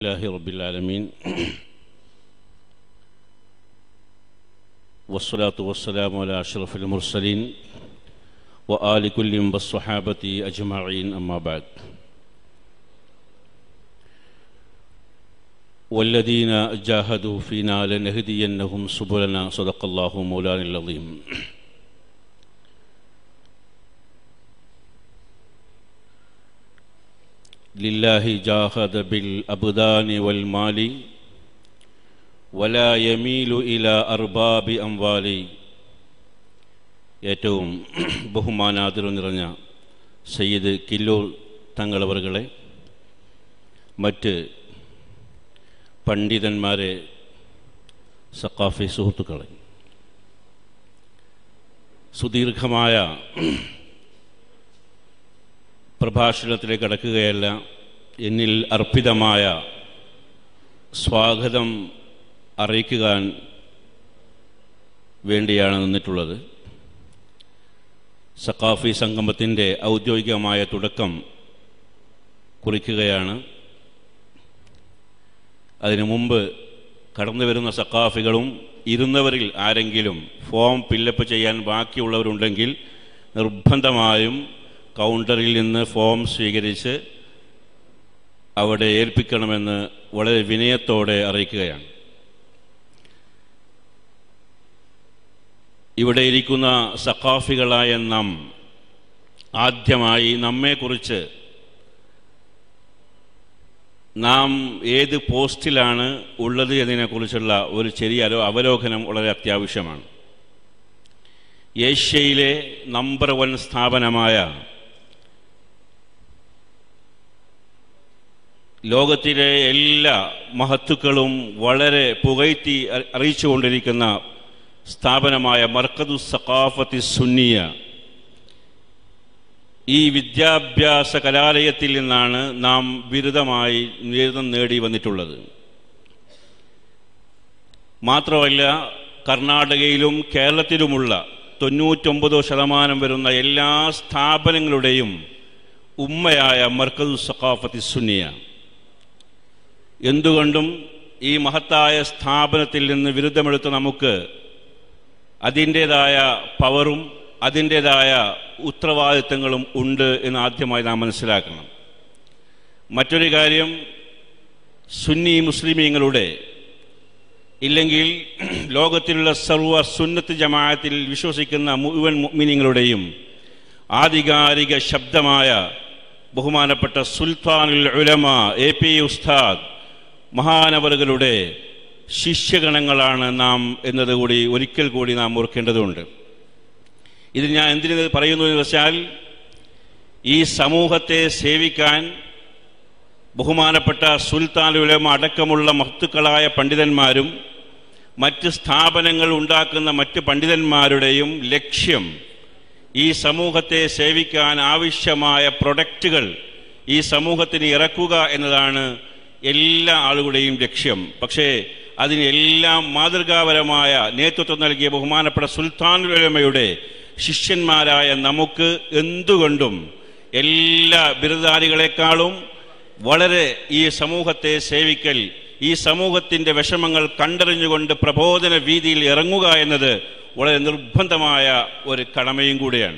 لله رب العالمين والصلاة والسلام على أشرف المرسلين وآل كل والصحابة أجمعين أما بعد والذين جاهدوا فينا لنهدينهم سبلنا صدق الله مولانا العظيم لله جاهد بالأبدان والمال ولا يميل إلى أرباب أموال ഏറ്റവും ബഹുമാനാദരം നിറഞ്ഞ സയ്യിദ് കില്ലൂർ തങ്ങളവറുകളെ മറ്റ് പണ്ഡിതന്മാരെ സക്കാഫി സുഹൃത്തുക്കളെ സുദീർഘമായ പ്രഭാഷണത്തിലേക്ക് കടക്കുകയല്ല എന്നിൽ അർപ്പിതമായ സ്വാഗതം അറിയിക്കുവാൻ വേണ്ടിയാണ് നിന്നിട്ടുള്ളത് സക്കാഫി സംഗമത്തിൻ്റെ ഔദ്യോഗികമായ തുടക്കം കുറിക്കുകയാണ് അതിനു മുമ്പ് കടന്നു വരുന്ന സക്കാഫികളും ഇരുന്നവരിൽ ആരെങ്കിലും ഫോം ഫില്ലപ്പ് ചെയ്യാൻ ബാക്കിയുള്ളവരുണ്ടെങ്കിൽ നിർബന്ധമായും കൗണ്ടറിൽ നിന്ന് ഫോം സ്വീകരിച്ച് അവിടെ ഏൽപ്പിക്കണമെന്ന് വളരെ വിനയത്തോടെ അറിയിക്കുകയാണ് ഇവിടെ ഇരിക്കുന്ന സക്കാഫികളായ നാം ആദ്യമായി നമ്മെക്കുറിച്ച് നാം ഏത് പോസ്റ്റിലാണ് ഉള്ളത് എന്നതിനെക്കുറിച്ചുള്ള ഒരു ചെറിയ അവലോകനം വളരെ അത്യാവശ്യമാണ് ഏഷ്യയിലെ നമ്പർ വൺ സ്ഥാപനമായ ലോകത്തിലെ എല്ലാ മഹത്തുക്കളും വളരെ പുകഴ്ത്തി അറിയിച്ചുകൊണ്ടിരിക്കുന്ന സ്ഥാപനമായ മർക്കദു സഖാഫത്തി സുന്നിയ ഈ വിദ്യാഭ്യാസ കലാലയത്തിൽ നിന്നാണ് നാം ബിരുദമായി ബിരുദം നേടി വന്നിട്ടുള്ളത് മാത്രമല്ല കർണാടകയിലും കേരളത്തിലുമുള്ള തൊണ്ണൂറ്റൊമ്പത് ശതമാനം വരുന്ന എല്ലാ സ്ഥാപനങ്ങളുടെയും ഉമ്മയായ മർക്കദു സഖാഫത്തി സുന്നിയ എന്തുകൊണ്ടും ഈ മഹത്തായ സ്ഥാപനത്തിൽ നിന്ന് ബിരുദമെടുത്ത നമുക്ക് അതിൻ്റേതായ പവറും അതിൻ്റേതായ ഉത്തരവാദിത്തങ്ങളും ഉണ്ട് എന്ന് ആദ്യമായി നാം മനസ്സിലാക്കണം മറ്റൊരു കാര്യം സുന്നി മുസ്ലിമീങ്ങളുടെ ഇല്ലെങ്കിൽ ലോകത്തിലുള്ള സർവ സുന്നത്ത് ജമാഅത്തിൽ വിശ്വസിക്കുന്ന മുഴുവൻ മുഅ്മിനീങ്ങളുടെയും ആധികാരിക ശബ്ദമായ ബഹുമാനപ്പെട്ട സുൽത്താനുൽ ഉലമ എ പി ഉസ്താദ് മഹാനവറുകളുടെ ശിഷ്യഗണങ്ങളാണ് നാം എന്നതുകൂടി ഒരിക്കൽ കൂടി നാം ഓർക്കേണ്ടതുണ്ട് ഇത് ഞാൻ എന്തിനു പറയുന്നു എന്ന് വെച്ചാൽ ഈ സമൂഹത്തെ സേവിക്കാൻ ബഹുമാനപ്പെട്ട സുൽത്താൻ ഉലമ അടക്കമുള്ള മഹത്തുക്കളായ പണ്ഡിതന്മാരും മറ്റ് സ്ഥാപനങ്ങൾ ഉണ്ടാക്കുന്ന മറ്റ് പണ്ഡിതന്മാരുടെയും ലക്ഷ്യം ഈ സമൂഹത്തെ സേവിക്കാൻ ആവശ്യമായ പ്രൊഡക്റ്റുകൾ ഈ സമൂഹത്തിന് ഇറക്കുക എന്നതാണ് എല്ലാ ആളുകളുടെയും ലക്ഷ്യം പക്ഷേ അതിനെല്ലാം മാതൃകാപരമായ നേതൃത്വം നൽകിയ ബഹുമാനപ്പെട്ട സുൽത്താൻ ഉലമയുടെ ശിഷ്യന്മാരായ നമുക്ക് എന്തുകൊണ്ടും എല്ലാ ബിരുദാരികളെക്കാളും വളരെ ഈ സമൂഹത്തെ സേവിക്കൽ ഈ സമൂഹത്തിൻ്റെ വിഷമങ്ങൾ കണ്ടറിഞ്ഞുകൊണ്ട് പ്രബോധന വീതിയിൽ ഇറങ്ങുക എന്നത് വളരെ നിർബന്ധമായ ഒരു കടമയും കൂടിയാണ്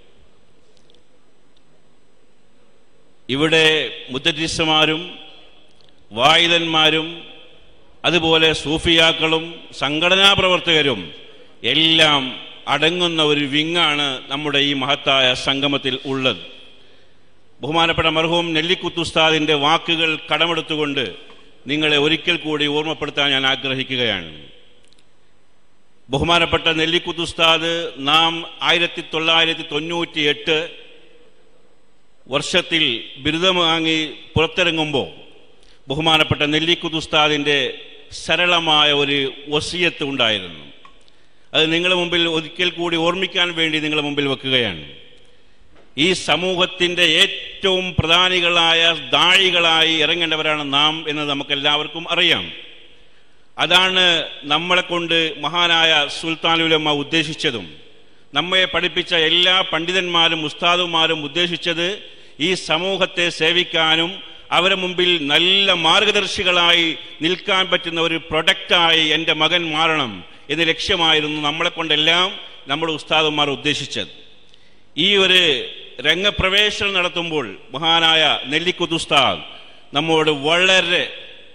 ഇവിടെ മുദ്രജിസ്മാരും വായുധന്മാരും അതുപോലെ സൂഫിയാക്കളും സംഘടനാ പ്രവർത്തകരും എല്ലാം അടങ്ങുന്ന ഒരു വിങ്ങാണ് നമ്മുടെ ഈ മഹത്തായ സംഗമത്തിൽ ഉള്ളത് ബഹുമാനപ്പെട്ട മർഹൂം നെല്ലിക്കുത്തുസ്താദിൻ്റെ വാക്കുകൾ കടമെടുത്തുകൊണ്ട് നിങ്ങളെ ഒരിക്കൽ കൂടി ഓർമ്മപ്പെടുത്താൻ ഞാൻ ആഗ്രഹിക്കുകയാണ് ബഹുമാനപ്പെട്ട നെല്ലിക്കുത്തുസ്താദ് നാം ആയിരത്തി തൊള്ളായിരത്തി തൊണ്ണൂറ്റി എട്ട് വർഷത്തിൽ ബിരുദം വാങ്ങി പുറത്തിറങ്ങുമ്പോൾ ബഹുമാനപ്പെട്ട നെല്ലിക്കുത്തുസ്താദിൻ്റെ സരളമായ ഒരു വസിയത്ത് ഉണ്ടായിരുന്നു അത് നിങ്ങളുടെ മുമ്പിൽ ഒരിക്കൽ കൂടി ഓർമ്മിക്കാൻ വേണ്ടി നിങ്ങളുടെ മുമ്പിൽ വെക്കുകയാണ് ഈ സമൂഹത്തിൻ്റെ ഏറ്റവും പ്രധാനികളായ ദാഴികളായി ഇറങ്ങേണ്ടവരാണ് നാം എന്ന് നമുക്കെല്ലാവർക്കും അറിയാം അതാണ് നമ്മളെ കൊണ്ട് മഹാനായ സുൽത്താനുലമ്മ ഉദ്ദേശിച്ചതും നമ്മെ പഠിപ്പിച്ച എല്ലാ പണ്ഡിതന്മാരും ഉസ്താദുമാരും ഉദ്ദേശിച്ചത് ഈ സമൂഹത്തെ സേവിക്കാനും അവരെ മുമ്പിൽ നല്ല മാർഗദർശികളായി നിൽക്കാൻ പറ്റുന്ന ഒരു പ്രൊഡക്റ്റായി എൻ്റെ മകൻ മാറണം എന്ന് ലക്ഷ്യമായിരുന്നു നമ്മളെ കൊണ്ടെല്ലാം നമ്മുടെ ഉസ്താദന്മാർ ഉദ്ദേശിച്ചത് ഈ ഒരു രംഗപ്രവേശനം നടത്തുമ്പോൾ മഹാനായ നെല്ലിക്കുത്ത് ഉസ്താദ് നമ്മോട് വളരെ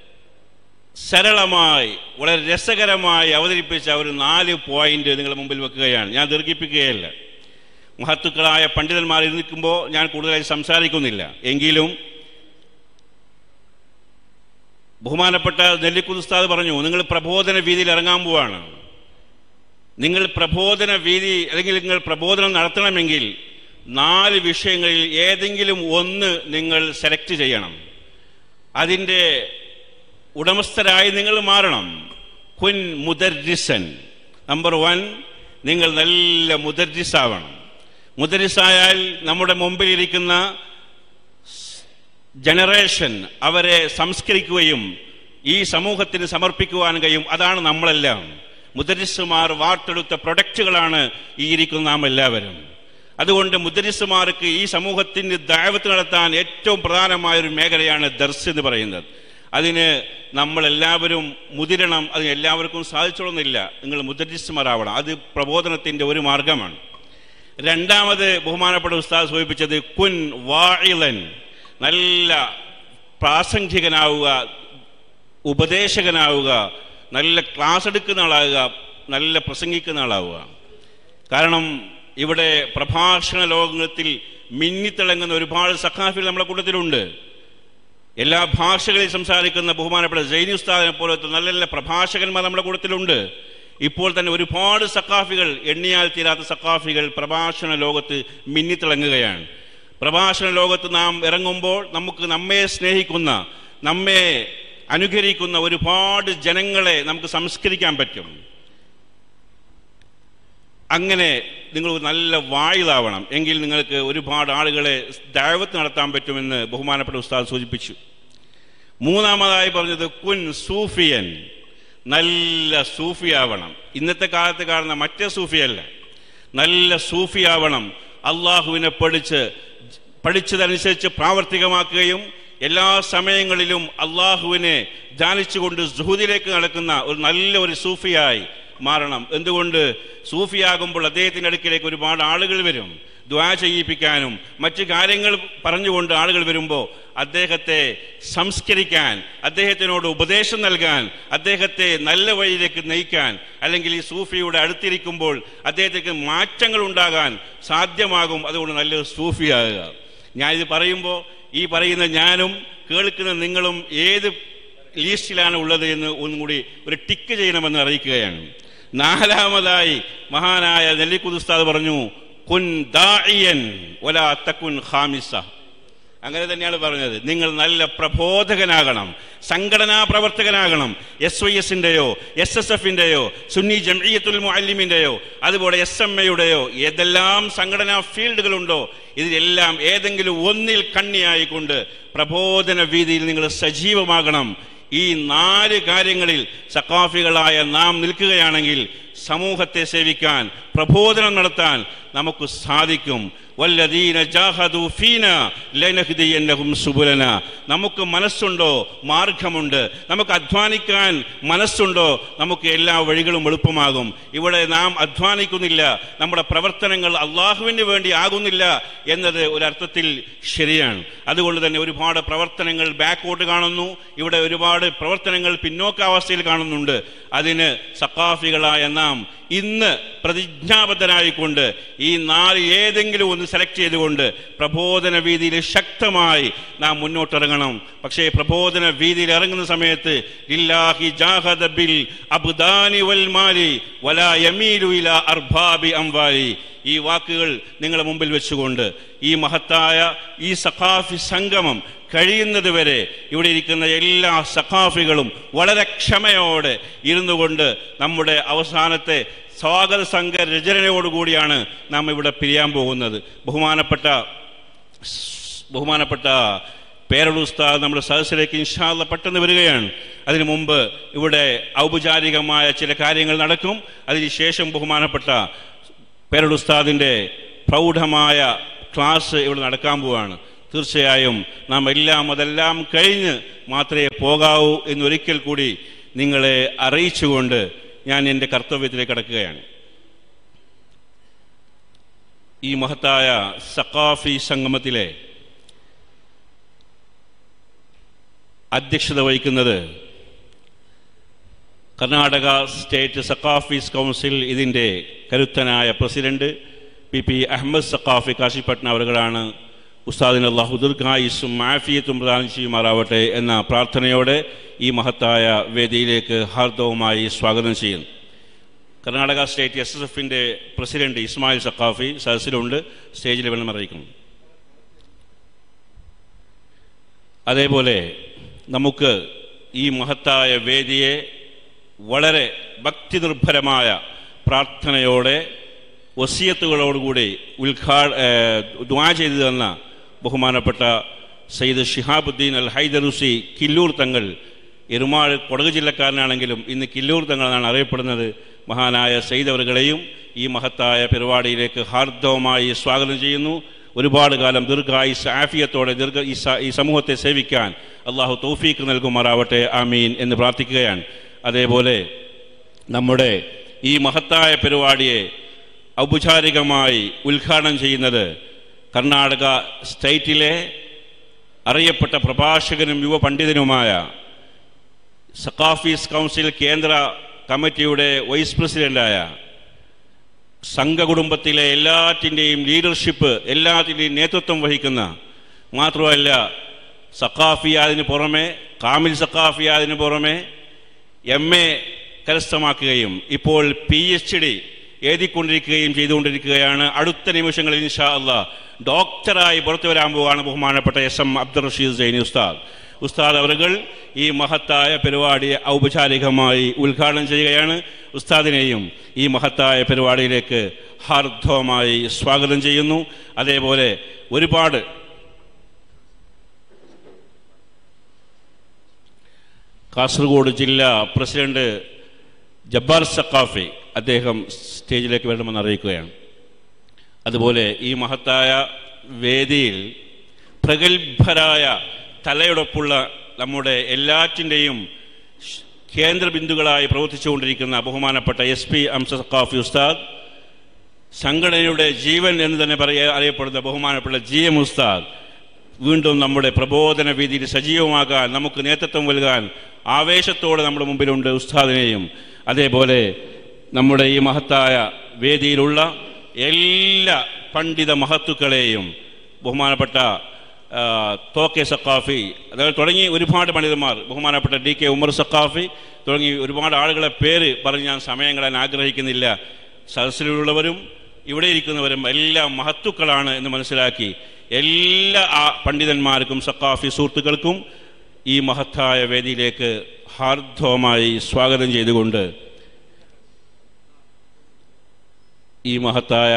സരളമായി വളരെ രസകരമായി അവതരിപ്പിച്ച ഒരു നാല് പോയിന്റ് നിങ്ങളുടെ മുമ്പിൽ വെക്കുകയാണ് ഞാൻ ദീർഘിപ്പിക്കുകയല്ല മഹത്തുക്കളായ പണ്ഡിതന്മാർ നിൽക്കുമ്പോൾ ഞാൻ കൂടുതലായി സംസാരിക്കുന്നില്ല എങ്കിലും ബഹുമാനപ്പെട്ട നെല്ലിക്കുത്ത് ഉസ്താദ് പറഞ്ഞു നിങ്ങൾ പ്രബോധന വീതിയിൽ ഇറങ്ങാൻ പോവാണ് നിങ്ങൾ പ്രബോധന വീതി അല്ലെങ്കിൽ നിങ്ങൾ പ്രബോധനം നടത്തണമെങ്കിൽ നാല് വിഷയങ്ങളിൽ ഏതെങ്കിലും ഒന്ന് നിങ്ങൾ സെലക്ട് ചെയ്യണം അതിൻ്റെ ഉടമസ്ഥരായി നിങ്ങൾ മാറണം കുൻ മുദർജിസൻ നമ്പർ വൺ നിങ്ങൾ നല്ല മുദർജിസാവണം മുദരിസായാൽ നമ്മുടെ മുമ്പിലിരിക്കുന്ന ജനറേഷൻ അവരെ സംസ്കരിക്കുകയും ഈ സമൂഹത്തിന് സമർപ്പിക്കുവാൻ കഴിയും അതാണ് നമ്മളെല്ലാം മുദരിസുമാർ വാർത്തെടുത്ത പ്രൊഡക്റ്റുകളാണ് ഈ ഇരിക്കുന്ന നാം എല്ലാവരും അതുകൊണ്ട് മുദരിസുമാർക്ക് ഈ സമൂഹത്തിന് ദാവത്ത് നടത്താൻ ഏറ്റവും പ്രധാനമായ ഒരു മേഖലയാണ് ദർസ് എന്ന് പറയുന്നത് അതിന് നമ്മളെല്ലാവരും മുതിരണം അതിന് എല്ലാവർക്കും സാധിച്ചോളുന്നില്ല നിങ്ങൾ മുദരിസുമാരാവണം അത് പ്രബോധനത്തിൻ്റെ ഒരു മാർഗമാണ് രണ്ടാമത് ബഹുമാനപ്പെട്ട ഉസ്താദ് സൂചിപ്പിച്ചത് കുൻ വായിലൻ നല്ല പ്രാസംഗികനാവുക ഉപദേശകനാവുക നല്ല ക്ലാസ് എടുക്കുന്ന ആളാവുക നല്ല പ്രസംഗിക്കുന്ന ആളാവുക കാരണം ഇവിടെ പ്രഭാഷണ ലോകത്തിൽ മിന്നിത്തിളങ്ങുന്ന ഒരുപാട് സഖാഫികൾ നമ്മുടെ കൂട്ടത്തിലുണ്ട് എല്ലാ ഭാഷകളിൽ സംസാരിക്കുന്ന ബഹുമാനപ്പെട്ട ജൈനി ഉസ്താദിനെ പോലത്തെ നല്ല നല്ല പ്രഭാഷകന്മാർ നമ്മുടെ കൂട്ടത്തിലുണ്ട് ഇപ്പോൾ തന്നെ ഒരുപാട് സക്കാഫികൾ എണ്ണിയാൽ തീരാത്ത സക്കാഫികൾ പ്രഭാഷണ ലോകത്ത് മിന്നിത്തിളങ്ങുകയാണ് പ്രഭാഷണ ലോകത്ത് നാം ഇറങ്ങുമ്പോൾ നമുക്ക് നമ്മെ സ്നേഹിക്കുന്ന നമ്മെ അനുകരിക്കുന്ന ഒരുപാട് ജനങ്ങളെ നമുക്ക് സംസ്കരിക്കാൻ പറ്റും അങ്ങനെ നിങ്ങൾ നല്ല വായുതാവണം എങ്കിൽ നിങ്ങൾക്ക് ഒരുപാട് ആളുകളെ ദൈവത്ത് നടത്താൻ പറ്റുമെന്ന് ബഹുമാനപ്പെട്ട ഉസ്താദ് സൂചിപ്പിച്ചു മൂന്നാമതായി പറഞ്ഞത് കുൻ സൂഫിയൻ നല്ല സൂഫിയാവണം ഇന്നത്തെ കാലത്ത് കാണുന്ന മറ്റേ സൂഫിയല്ല നല്ല സൂഫിയാവണം അള്ളാഹുവിനെ പഠിച്ച് പഠിച്ചതനുസരിച്ച് പ്രാവർത്തികമാക്കുകയും എല്ലാ സമയങ്ങളിലും അള്ളാഹുവിനെ ധ്യാനിച്ചുകൊണ്ട് സുഹൂദിലേക്ക് നടക്കുന്ന ഒരു നല്ല ഒരു സൂഫിയായി മാറണം എന്തുകൊണ്ട് സൂഫിയാകുമ്പോൾ അദ്ദേഹത്തിൻ്റെ അടുക്കിലേക്ക് ഒരുപാട് ആളുകൾ വരും ദ്വാ ചെയ്യിപ്പിക്കാനും മറ്റു കാര്യങ്ങൾ പറഞ്ഞുകൊണ്ട് ആളുകൾ വരുമ്പോൾ അദ്ദേഹത്തെ സംസ്കരിക്കാൻ അദ്ദേഹത്തിനോട് ഉപദേശം നൽകാൻ അദ്ദേഹത്തെ നല്ല വഴിയിലേക്ക് നയിക്കാൻ അല്ലെങ്കിൽ ഈ സൂഫിയുടെ അടുത്തിരിക്കുമ്പോൾ അദ്ദേഹത്തിന് മാറ്റങ്ങൾ ഉണ്ടാകാൻ സാധ്യമാകും അതുകൊണ്ട് നല്ലൊരു സൂഫിയാകുക ഞാനിത് പറയുമ്പോൾ ഈ പറയുന്ന ഞാനും കേൾക്കുന്ന നിങ്ങളും ഏത് ലീസ്റ്റിലാണ് ഉള്ളത് എന്ന് ഒന്നും കൂടി ഒരു ടിക്ക് ചെയ്യണമെന്ന് അറിയിക്കുകയാണ് നാലാമതായി മഹാനായ നെല്ലിക്കുതുസ്താദ് പറഞ്ഞു കുൻ ദാഇയൻ ഒലാ തക്കുൻ ഖാമിസ അങ്ങനെ തന്നെയാണ് പറഞ്ഞത് നിങ്ങൾ നല്ല പ്രബോധകനാകണം സംഘടനാ പ്രവർത്തകനാകണം എസ് വൈ എസിന്റെയോ എസ് എസ് എഫിന്റെയോ സുന്നി ജംഇയ്യത്തുൽ മുഅല്ലിമിന്റെയോ അതുപോലെ എസ് എം എയുടെയോ ഏതെല്ലാം സംഘടനാ ഫീൽഡുകളുണ്ടോ ഇതിലെല്ലാം ഏതെങ്കിലും ഒന്നിൽ കണ്ണിയായിക്കൊണ്ട് പ്രബോധന വീതിയിൽ നിങ്ങൾ സജീവമാകണം ഈ നാല് കാര്യങ്ങളിൽ സക്കാഫികളായ നാം നിൽക്കുകയാണെങ്കിൽ സമൂഹത്തെ സേവിക്കാൻ പ്രബോധനം നടത്താൻ നമുക്ക് സാധിക്കും വല്ലദീന ജാഹദു ഫീന ലനഹ്ദിയന്നഹും സുബുലന നമുക്ക് മനസ്സുണ്ടോ മാർഗമുണ്ട് നമുക്ക് അധ്വാനിക്കാൻ മനസ്സുണ്ടോ നമുക്ക് എല്ലാ വഴികളും എളുപ്പമാകും ഇവിടെ നാം അധ്വാനിക്കുന്നില്ല നമ്മുടെ പ്രവർത്തനങ്ങൾ അള്ളാഹുവിന് വേണ്ടി ആകുന്നില്ല എന്നത് ഒരർത്ഥത്തിൽ ശരിയാണ് അതുകൊണ്ട് തന്നെ ഒരുപാട് പ്രവർത്തനങ്ങൾ ബാക്കോട്ട് കാണുന്നു ഇവിടെ ഒരുപാട് പ്രവർത്തനങ്ങൾ പിന്നോക്കാവസ്ഥയിൽ കാണുന്നുണ്ട് അതിന് സക്കാഫികളായ നാം ഇന്ന് പ്രതിജ്ഞാബദ്ധരായിക്കൊണ്ട് ഈ നാല് ഏതെങ്കിലും ഒന്ന് സെലക്ട് ചെയ്തുകൊണ്ട് പ്രബോധന വീതിയിൽ ശക്തമായി നാം മുന്നോട്ടിറങ്ങണം പക്ഷേ പ്രബോധന വീതിയിൽ ഇറങ്ങുന്ന സമയത്ത് ലില്ലാഹി ജാഹദ ബിൽ അബ്ദാനി വൽ മാലി വലാ യമീലു ഇല അർബാബി അംവാലി ഈ വാക്കുകൾ നിങ്ങളുടെ മുമ്പിൽ വെച്ചുകൊണ്ട് ഈ മഹത്തായ ഈ സഖാഫി സംഗമം കഴിയുന്നത് വരെ ഇവിടെ ഇരിക്കുന്ന എല്ലാ സഖാഫികളും വളരെ ക്ഷമയോടെ ഇരുന്നു കൊണ്ട് നമ്മുടെ അവസാനത്തെ സ്വാഗത സംഘ രചനയോടുകൂടിയാണ് നാം ഇവിടെ പിരിയാൻ പോകുന്നത് ബഹുമാനപ്പെട്ട ബഹുമാനപ്പെട്ട പേരളുസ്താദ് നമ്മുടെ സദസ്സിലേക്ക് ഇൻഷാല്ല പെട്ടെന്ന് വരികയാണ് അതിനു മുമ്പ് ഇവിടെ ഔപചാരികമായ ചില കാര്യങ്ങൾ നടക്കും അതിനുശേഷം ബഹുമാനപ്പെട്ട പേരളുസ്താദിൻ്റെ പ്രൗഢമായ ക്ലാസ് ഇവിടെ നടക്കാൻ പോവാണ് തീർച്ചയായും നാം എല്ലാം അതെല്ലാം കഴിഞ്ഞ് മാത്രമേ പോകാവൂ എന്നൊരിക്കൽ കൂടി നിങ്ങളെ അറിയിച്ചുകൊണ്ട് ഞാൻ എൻ്റെ കർത്തവ്യത്തിലേക്ക് കടക്കുകയാണ് ഈ മഹത്തായ സഖാഫി സംഗമത്തിലെ അധ്യക്ഷത വഹിക്കുന്നത് കർണാടക സ്റ്റേറ്റ് സഖാഫീസ് കൗൺസിൽ ഇതിൻ്റെ കരുത്തനായ president P P Ahmed Saqafi Kashipatna അവരുകളാണ് ഉസ്താദിന് അള്ളാഹു ദീർഘായുസും മാഫിയത്തും പ്രദാനം ചെയ്യുമാറാവട്ടെ എന്ന പ്രാർത്ഥനയോടെ ഈ മഹത്തായ വേദിയിലേക്ക് ഹാർദവുമായി സ്വാഗതം ചെയ്യുന്നു കർണാടക സ്റ്റേറ്റ് എസ് എസ് എഫിൻ്റെ പ്രസിഡന്റ് ഇസ്മായിൽ സഖാഫി സദസ്സിലുണ്ട് സ്റ്റേജിൽ വേണം അറിയിക്കുന്നു അതേപോലെ നമുക്ക് ഈ മഹത്തായ വേദിയെ വളരെ ഭക്തിനിർഭരമായ പ്രാർത്ഥനയോടെ വസിയത്തുകളോടുകൂടി ഉദ്ഘാ ദ്വാ ചെയ്തു തന്ന ബഹുമാനപ്പെട്ട സയ്യിദ് ഷിഹാബുദ്ദീൻ അൽ ഹൈദറുസി കില്ലൂർ തങ്ങൾ എരുമാൾ കൊടക് ജില്ലക്കാരനാണെങ്കിലും ഇന്ന് കില്ലൂർ തങ്ങളാണ് അറിയപ്പെടുന്നത് മഹാനായ സയ്യിദ് അവരുകളെയും ഈ മഹത്തായ പരിപാടിയിലേക്ക് ഹാർദവമായി സ്വാഗതം ചെയ്യുന്നു ഒരുപാട് കാലം ദീർഘായുസ് ആഫിയത്തോടെ ദീർഘ ഈ സ- ഈ സമൂഹത്തെ സേവിക്കാൻ അള്ളാഹു തൗഫീക്ക് നൽകുമാറാവട്ടെ ആമീൻ എന്ന് പ്രാർത്ഥിക്കുകയാണ് അതേപോലെ നമ്മുടെ ഈ മഹത്തായ പരിപാടിയെ ഔപചാരികമായി ഉദ്ഘാടനം ചെയ്യുന്നത് കർണാടക സ്റ്റേറ്റിലെ അറിയപ്പെട്ട പ്രഭാഷകനും യുവ പണ്ഡിതനുമായ സഖാഫീസ് കൗൺസിൽ കേന്ദ്ര കമ്മിറ്റിയുടെ വൈസ് പ്രസിഡന്റായ സംഘകുടുംബത്തിലെ എല്ലാറ്റിൻ്റെയും ലീഡർഷിപ്പ് എല്ലാത്തിൻ്റെയും നേതൃത്വം വഹിക്കുന്ന മാത്രമല്ല സഖാഫിയാതിന് പുറമെ കാമിൽ സഖാഫിയാതിന് പുറമെ എം എ കരസ്ഥമാക്കുകയും ഇപ്പോൾ പി എച്ച് ഡി എഴുതിക്കൊണ്ടിരിക്കുകയും ചെയ്തുകൊണ്ടിരിക്കുകയാണ് അടുത്ത നിമിഷങ്ങളിൽ ഇൻഷാ അള്ളാ ഡോക്ടറായി പുറത്തു വരാൻ പോവുകയാണ് ബഹുമാനപ്പെട്ട എസ് എം അബ്ദുൾ റഷീദ് സൈനി ഉസ്താദ് ഉസ്താദ് അവറുകൾ ഈ മഹത്തായ പരിപാടിയെ ഔപചാരികമായി ഉദ്ഘാടനം ചെയ്യുകയാണ് ഉസ്താദിനെയും ഈ മഹത്തായ പരിപാടിയിലേക്ക് ഹാർദവമായി സ്വാഗതം ചെയ്യുന്നു അതേപോലെ ഒരുപാട് കാസർഗോഡ് ജില്ലാ പ്രസിഡന്റ് ജബ്ബാർ സക്കാഫി അദ്ദേഹം സ്റ്റേജിലേക്ക് വരണമെന്ന് അറിയിക്കുകയാണ് അതുപോലെ ഈ മഹത്തായ വേദിയിൽ പ്രഗത്ഭരായ തലയുടപ്പുള്ള നമ്മുടെ എല്ലാറ്റിൻ്റെയും കേന്ദ്ര ബിന്ദുക്കളായി പ്രവർത്തിച്ചുകൊണ്ടിരിക്കുന്ന ബഹുമാനപ്പെട്ട എസ് പി അംസ സക്കാഫി ഉസ്താദ് സംഘടനയുടെ ജീവൻ എന്ന് തന്നെ പറയാ അറിയപ്പെടുന്ന ബഹുമാനപ്പെട്ട ജി എം ഉസ്താദ് വീണ്ടും നമ്മുടെ പ്രബോധന വീതിയിൽ സജീവമാകാൻ നമുക്ക് നേതൃത്വം നൽകാൻ ആവേശത്തോടെ നമ്മുടെ മുമ്പിലുണ്ട് ഉസ്താദിനെയും അതേപോലെ നമ്മുടെ ഈ മഹത്തായ വേദിയിലുള്ള എല്ലാ പണ്ഡിത മഹത്തുക്കളെയും ബഹുമാനപ്പെട്ട ആ, തോക്കെ സക്കാഫി അതായത് തുടങ്ങി ഒരുപാട് പണ്ഡിതന്മാർ ബഹുമാനപ്പെട്ട ഡി കെ ഉമർ സക്കാഫി തുടങ്ങി ഒരുപാട് ആളുകളെ പേര് പറഞ്ഞ് ഞാൻ സമയം കളയാൻ ആഗ്രഹിക്കുന്നില്ല സദസ്സിലുള്ളവരും ഇവിടെ ഇരിക്കുന്നവരും എല്ലാം മഹത്തുക്കളാണ് എന്ന് മനസ്സിലാക്കി എല്ലാ ആ പണ്ഡിതന്മാർക്കും സക്കാഫി സുഹൃത്തുക്കൾക്കും ഈ മഹത്തായ വേദിയിലേക്ക് ഹാർദവമായി സ്വാഗതം ചെയ്തുകൊണ്ട് ഈ മഹത്തായ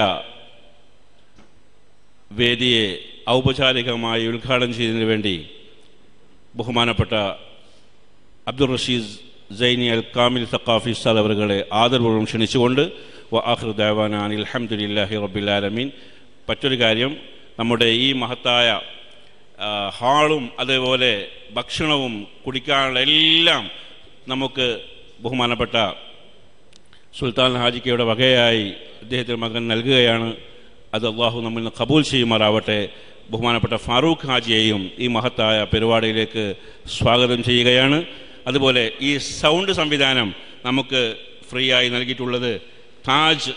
വേദിയെ ഔപചാരികമായി ഉദ്ഘാടനം ചെയ്യുന്നതിന് വേണ്ടി ബഹുമാനപ്പെട്ട അബ്ദുൾ റഷീദ് സൈനി അൽ കാമിൽ സക്കാഫി ഉസ്താദ് അവരുകളെ ആദരപൂർവ്വം ക്ഷണിച്ചുകൊണ്ട് വ ആഖിർ ദേവാന അനിൽ അൽഹംദുലില്ലാഹി റബ്ബിൽ ആലമീൻ മറ്റൊരു കാര്യം നമ്മുടെ ഈ മഹത്തായ ആ, ഹാളും അതേപോലെ ഭക്ഷണവും കുടിക്കാനുള്ള എല്ലാം നമുക്ക് ബഹുമാനപ്പെട്ട സുൽത്താൻ ഹാജിക്കയുടെ വകയായി അദ്ദേഹത്തിന് മകൻ നൽകുകയാണ് അത് അള്ളാഹു നമ്മിൽ നിന്ന് കബൂൽ ചെയ്യുമാറാവട്ടെ ബഹുമാനപ്പെട്ട ഫാറൂഖ് ഹാജിയെയും ഈ മഹത്തായ പരിപാടിയിലേക്ക് സ്വാഗതം ചെയ്യുകയാണ് അതുപോലെ ഈ സൗണ്ട് സംവിധാനം നമുക്ക് ഫ്രീ ആയി നൽകിയിട്ടുള്ളത് താജ്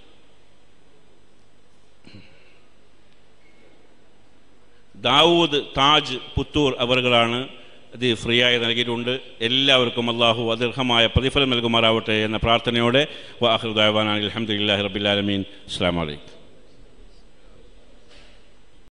ദാവൂദ് താജ് പുത്തൂർ അവറുകളാണ് ഇത് ഫ്രീ ആയി നൽകിയിട്ടുണ്ട് എല്ലാവർക്കും അള്ളാഹു അദീർഘമായ പ്രതിഫലം നൽകുമാറാവട്ടെ എന്ന പ്രാർത്ഥനയോടെ വാഹുദാൻ അലഹമുല്ലാ റബിലാലമീൻ അസ്സാം വലൈക്കും